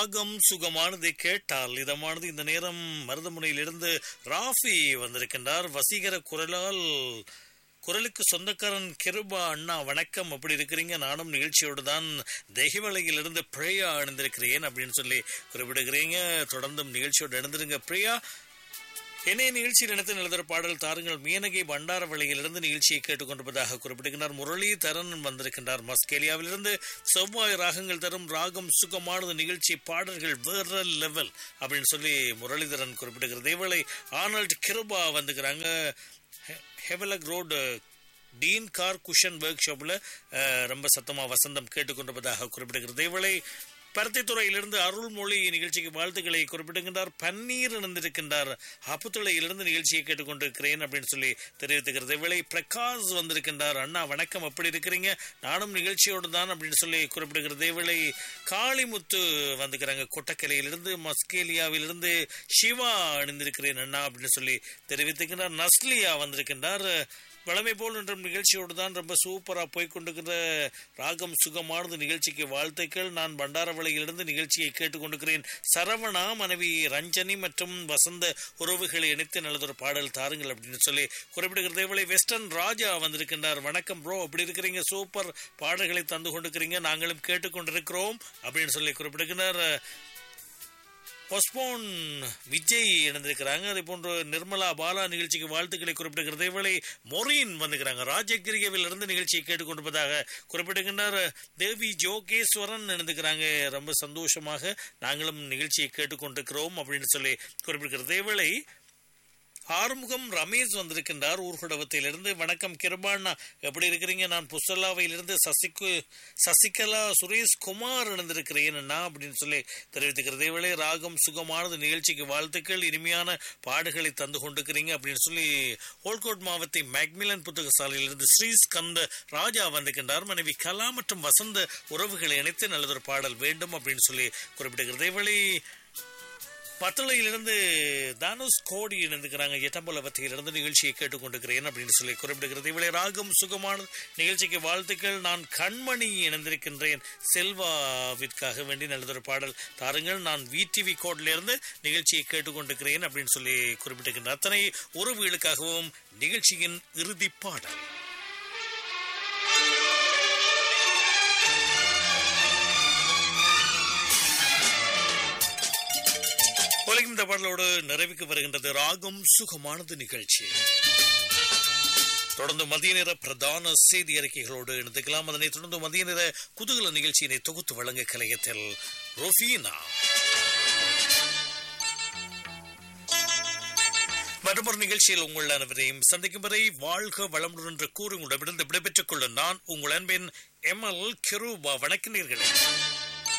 ராகம் சுகமானதை கேட்டால் இதமானது இந்த நேரம் மருதமுனையிலிருந்து ராஃபி வந்திருக்கின்றார் வசீகர குரலால் குரலுக்கு சொந்தக்காரன் கிருபா அண்ணா வணக்கம் அப்படி இருக்கிறீங்க நானும் நிகழ்ச்சியோடு தான் தெஹிவலையிலிருந்து பிரியா அணிந்திருக்கிறேன் அப்படின்னு சொல்லி குறிப்பிடுகிறீங்க தொடர்ந்தும் நிகழ்ச்சியோடு எழுந்திருங்க பிரியா என்னைய நிகழ்ச்சியில் நடத்த எழுதுகிற பாடல் தாருங்கள் மீனகை பண்டாரவளையிலிருந்து நிகழ்ச்சியை கேட்டுக்கொண்டிருப்பதாக குறிப்பிடுகின்றார் முரளி தரன் வந்திருக்கின்றார் மஸ்கேலியாவிலிருந்து செவ்வாய் ராகங்கள் தரும் ராகம் சுகமானது நிகழ்ச்சி பாடல்கள் வேற லெவல் அப்படின்னு சொல்லி முரளிதரன் குறிப்பிடுகிறது இவளை ஆனல்ட் கிருபா வந்துக்கிறாங்க ஹெவலக் ரோடு டீன் கார் குஷன் ஒர்க் ஷாப்ல ரொம்ப சத்தமா வசந்தம் கேட்டுக்கொண்டிருப்பதாக குறிப்பிடுகிறது இவளை பருத்தித்துறையிலிருந்து அருள்மொழி நிகழ்ச்சிக்கு வாழ்த்துக்களை குறிப்பிடுகின்றார் பன்னீர் இணைந்திருக்கின்றார் அப்புத்துளையிலிருந்து நிகழ்ச்சியை கேட்டுக்கொண்டிருக்கிறேன் அப்படின்னு சொல்லி தெரிவித்துக்கிறது இவளை பிரகாஷ் வந்திருக்கின்றார் அண்ணா வணக்கம் எப்படி இருக்கிறீங்க நானும் நிகழ்ச்சியோடு தான் அப்படின்னு சொல்லி குறிப்பிடுகிறது இவளை காளிமுத்து வந்துக்கிறாங்க கொட்டக்கலையிலிருந்து மஸ்கேலியாவிலிருந்து சிவா அணிந்திருக்கிறேன் அண்ணா அப்படின்னு சொல்லி தெரிவித்துக்கின்றார் நஸ்லியா வந்திருக்கின்றார் வளமை போல் என்ற நிகழ்ச்சியோடு தான் ரொம்ப சூப்பராக போய் கொண்டிருக்கிற ராகம் சுகமானது நிகழ்ச்சிக்கு வாழ்த்துக்கள் நான் பண்டாரவளையிலிருந்து நிகழ்ச்சியை கேட்டுக்கொண்டிருக்கிறேன் சரவணா மனைவி ரஞ்சனி மற்றும் வசந்த உறவுகளை இணைத்து நல்லதொரு பாடல் தாருங்கள் அப்படின்னு சொல்லி குறிப்பிடுகிறது இவளை வெஸ்டர்ன் ராஜா வந்திருக்கின்றார் வணக்கம் ப்ரோ அப்படி இருக்கிறீங்க சூப்பர் பாடல்களை தந்து கொண்டிருக்கிறீங்க நாங்களும் கேட்டுக்கொண்டிருக்கிறோம் அப்படின்னு சொல்லி குறிப்பிடுகிறார் பொஸ்போன் விஜய் இணைந்திருக்கிறாங்க அதே போன்று நிர்மலா பாலா நிகழ்ச்சிக்கு வாழ்த்துக்களை குறிப்பிடுகிறது இவளை மொரீன் வந்துக்கிறாங்க ராஜகிரியவில் இருந்து நிகழ்ச்சியை கேட்டுக்கொண்டிருப்பதாக குறிப்பிடுகின்றார் தேவி ஜோகேஸ்வரன் இணைந்துக்கிறாங்க ரொம்ப சந்தோஷமாக நாங்களும் நிகழ்ச்சியை கேட்டுக்கொண்டிருக்கிறோம் அப்படின்னு சொல்லி குறிப்பிடுகிறது இவளை ஆறுமுகம் ரமேஷ் வந்திருக்கின்றார் ஊர்குடவத்திலிருந்து வணக்கம் கிருபாண்ணா எப்படி இருக்கிறீங்க நான் புசல்லாவையிலிருந்து சசிகு சசிகலா சுரேஷ் குமார் இணைந்திருக்கிறேன் அண்ணா அப்படின்னு சொல்லி தெரிவித்துக்கிறது இவளே ராகம் சுகமானது நிகழ்ச்சிக்கு வாழ்த்துக்கள் இனிமையான பாடுகளை தந்து கொண்டிருக்கிறீங்க அப்படின்னு சொல்லி ஹோல்கோட் மாவத்தை மேக்மிலன் புத்தக சாலையிலிருந்து ஸ்ரீஸ்கந்த ராஜா வந்திருக்கின்றார் மனைவி கலா மற்றும் வசந்த உறவுகளை இணைத்து நல்லதொரு பாடல் வேண்டும் அப்படின்னு சொல்லி குறிப்பிடுகிறது இவளை பத்தளையிலிருந்து தானுஸ் கோடி இணைந்துக்கிறாங்க எட்டம்பலவத்தியிலிருந்து நிகழ்ச்சியை கேட்டுக்கொண்டிருக்கிறேன் அப்படின்னு சொல்லி குறிப்பிடுகிறது இவளை ராகம் சுகமான நிகழ்ச்சிக்கு வாழ்த்துக்கள் நான் கண்மணி இணைந்திருக்கின்றேன் செல்வாவிற்காக வேண்டி நல்லதொரு பாடல் தாருங்கள் நான் விடிவி கோட்ல இருந்து நிகழ்ச்சியை கேட்டுக்கொண்டிருக்கிறேன் அப்படின்னு சொல்லி குறிப்பிட்டிருக்கின்ற அத்தனை உறவுகளுக்காகவும் நிகழ்ச்சியின் இறுதி பாடல் உலகின் இந்த பாடலோடு நிறைவுக்கு வருகின்றது ராகம் சுகமானது நிகழ்ச்சி தொடர்ந்து மதிய நேர பிரதான செய்தி அறிக்கைகளோடு இணைந்துக்கலாம் அதனை தொடர்ந்து மதிய நேர குதூகல நிகழ்ச்சியினை தொகுத்து வழங்க கலையத்தில் ரொஃபீனா மற்றொரு நிகழ்ச்சியில் உங்கள் அனைவரையும் சந்திக்கும் வரை வாழ்க வளமுடன் என்று கூறி உங்களிடமிருந்து விடைபெற்றுக் கொள்ள நான் உங்கள் அன்பின் எம் எல் கிருபா வணக்கினீர்களே